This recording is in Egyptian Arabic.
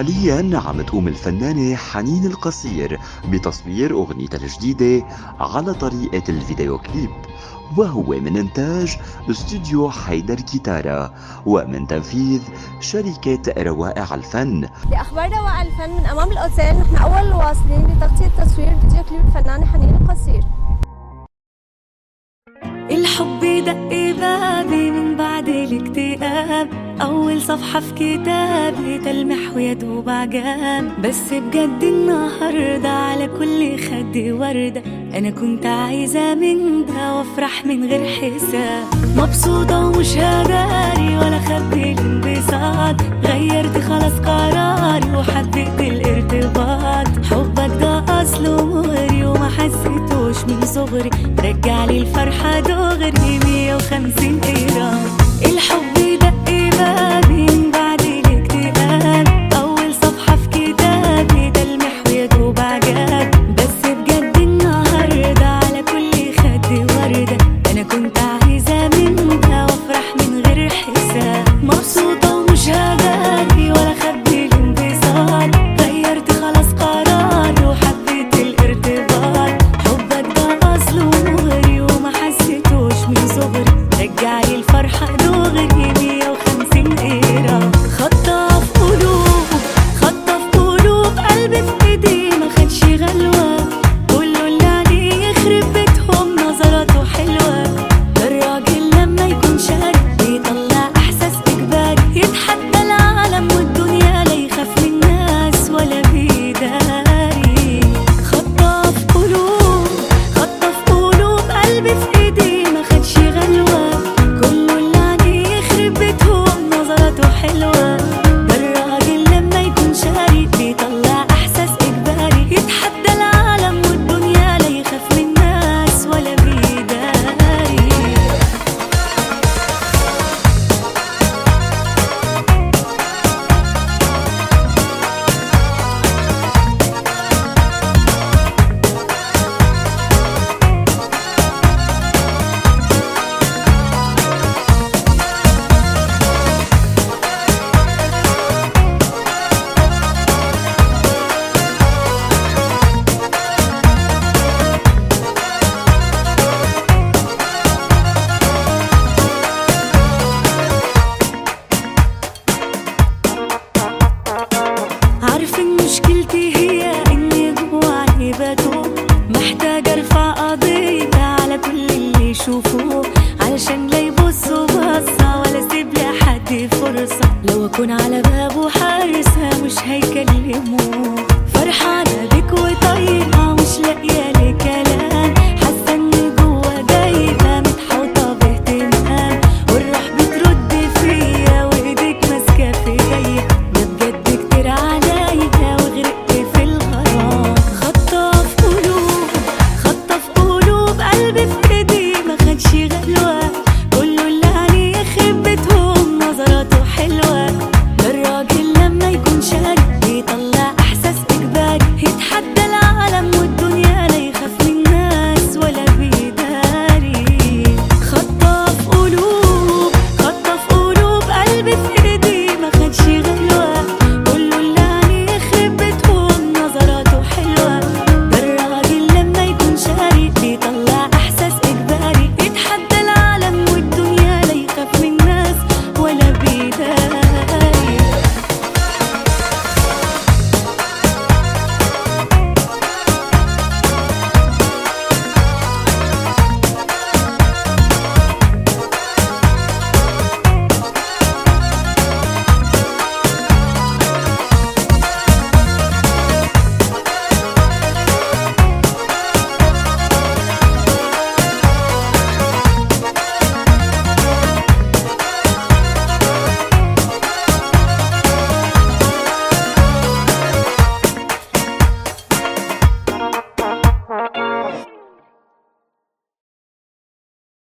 حاليا عم تقوم الفنانة حنين القصير بتصوير أغنيتها الجديدة على طريقة الفيديو كليب وهو من إنتاج استوديو حيدر كيتارا ومن تنفيذ شركة روائع الفن لأخبار روائع الفن من أمام الأوتيل نحن أول الواصلين لتغطية تصوير فيديو كليب الفنانة حنين القصير الحب دق بابي من بعد الاكتئاب أول صفحة في كتابي تلمح ويدوب عجاب بس بجد النهاردة على كل خد وردة أنا كنت عايزة من ده وأفرح من غير حساب مبسوطة ومش هداري ولا خدت الانبساط غيرت خلاص قراري وحبيت الارتباط حبك ده أصله مغري وما حسيتوش من صغري رجعلي الفرحة دغري 150 إيران الحب دق بابي من بعد الاكتئاب أول صفحة في كتابي تلمح ويدوب عجاب بس بجد النهاردة على كل خد وردة أنا كنت عايزة من ده وأفرح من غير حساب مبسوطة ومش هداري ولا خبي الانبساط غيرت خلاص قراري وحبيت الارتباط حبك ده أصله مغري وما حسيتوش من صغري رجعلي الفرحة دغري 150 قيرة خطة في قلوب خطة في قلوب قلبي في ايدي ما خدش غلوة كله اللي عليه يخرب بيتهم نظراته حلوة ده الراجل لما يكون شاري بيطلع احساس اجباري يتحدى العالم والدنيا لا يخاف من الناس ولا بيداري خطة في قلوب خطة في قلوب قلبي في ايدي ما خدش غلوة كله اللي عليه يخرب بيتهم نظراته حلوة ده الراجل لما يكون شاري بيطلع احساس اجباري يتحدى العالم والدنيا لا يخاف من الناس ولا بيداري عارفين مشكلتي هي اني جوا عيبته محتاجة ارفع قضية على كل اللي يشوفوه